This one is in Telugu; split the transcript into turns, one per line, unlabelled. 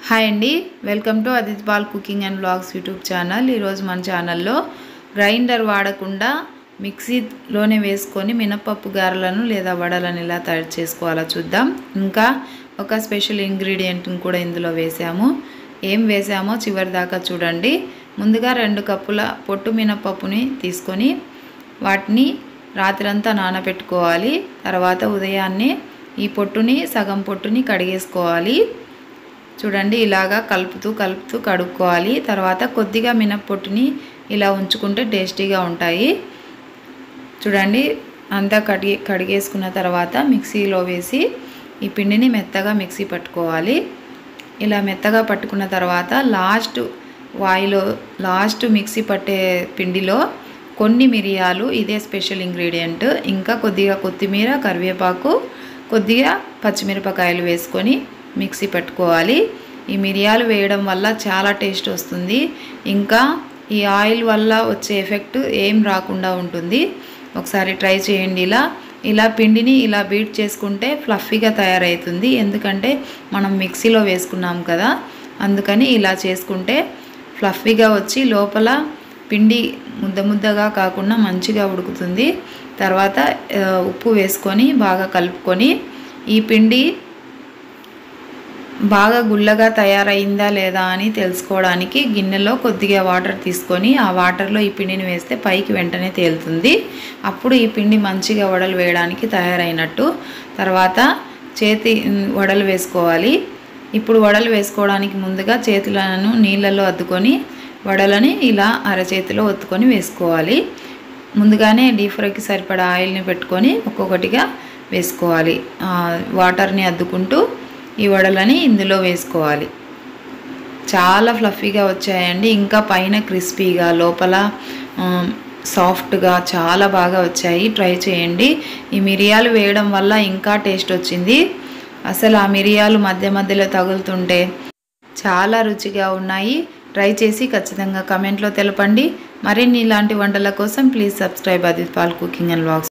హాయ్ అండి welcome to Adith Paul cooking and blogs YouTube channel ఈరోజు మన ఛానల్లో గ్రైండర్ వాడకుండా మిక్సీలోనే వేసుకొని మినపప్పు గారెలను లేదా వడలను ఎలా తయారు చేసుకోవాలో చూద్దాం ఇంకా ఒక స్పెషల్ ఇంగ్రీడియంట్ని కూడా ఇందులో వేసాము ఏం వేసామో చివరి దాకా చూడండి ముందుగా రెండు కప్పుల పొట్టు మినపప్పుని తీసుకొని వాటిని రాత్రంతా నానబెట్టుకోవాలి తర్వాత ఉదయాన్నే ఈ పొట్టుని సగం పొట్టుని కడిగేసుకోవాలి చూడండి ఇలాగా కలుపుతూ కలుపుతూ కడుక్కోవాలి తర్వాత కొద్దిగా మినప్పొట్టుని ఇలా ఉంచుకుంటే టేస్టీగా ఉంటాయి చూడండి అంతా కడిగి కడిగేసుకున్న తర్వాత మిక్సీలో వేసి ఈ పిండిని మెత్తగా మిక్సీ పట్టుకోవాలి ఇలా మెత్తగా పట్టుకున్న తర్వాత లాస్ట్ వాయిలో లాస్ట్ మిక్సీ పట్టే పిండిలో కొన్ని మిరియాలు ఇదే స్పెషల్ ఇంగ్రీడియంట్ ఇంకా కొద్దిగా కొత్తిమీర కరివేపాకు కొద్దిగా పచ్చిమిరపకాయలు వేసుకొని మిక్సీ పెట్టుకోవాలి ఈ మిరియాలు వేయడం వల్ల చాలా టేస్ట్ వస్తుంది ఇంకా ఈ ఆయిల్ వల్ల వచ్చే ఎఫెక్ట్ ఏం రాకుండా ఉంటుంది ఒకసారి ట్రై చేయండి ఇలా ఇలా పిండిని ఇలా బీట్ చేసుకుంటే ఫ్లఫీగా తయారవుతుంది ఎందుకంటే మనం మిక్సీలో వేసుకున్నాం కదా అందుకని ఇలా చేసుకుంటే ఫ్లఫీగా వచ్చి లోపల పిండి ముద్ద ముద్దగా కాకుండా మంచిగా ఉడుకుతుంది తర్వాత ఉప్పు వేసుకొని బాగా కలుపుకొని ఈ పిండి బాగా గుల్లగా తయారైందా లేదా అని తెలుసుకోవడానికి గిన్నెలో కొద్దిగా వాటర్ తీసుకొని ఆ వాటర్లో ఈ పిండిని వేస్తే పైకి వెంటనే తేలుతుంది అప్పుడు ఈ పిండి మంచిగా వడలు వేయడానికి తయారైనట్టు తర్వాత చేతి వడలు వేసుకోవాలి ఇప్పుడు వడలు వేసుకోవడానికి ముందుగా చేతులను నీళ్ళలో అద్దుకొని వడలని ఇలా అరచేతిలో ఒత్తుకొని వేసుకోవాలి ముందుగానే డీప్ ఫ్రైకి సరిపడా ఆయిల్ని పెట్టుకొని ఒక్కొక్కటిగా వేసుకోవాలి వాటర్ని అద్దుకుంటూ ఈ వడలని ఇందులో వేసుకోవాలి చాలా ఫ్లఫీగా వచ్చాయండి ఇంకా పైన క్రిస్పీగా లోపల సాఫ్ట్గా చాలా బాగా వచ్చాయి ట్రై చేయండి ఈ మిరియాలు వేయడం వల్ల ఇంకా టేస్ట్ వచ్చింది అసలు ఆ మిరియాలు మధ్య మధ్యలో తగులుతుంటే చాలా రుచిగా ఉన్నాయి ట్రై చేసి ఖచ్చితంగా కమెంట్లో తెలపండి మరిన్ని ఇలాంటి వంటల కోసం please subscribe Adith Paul cooking and vlogs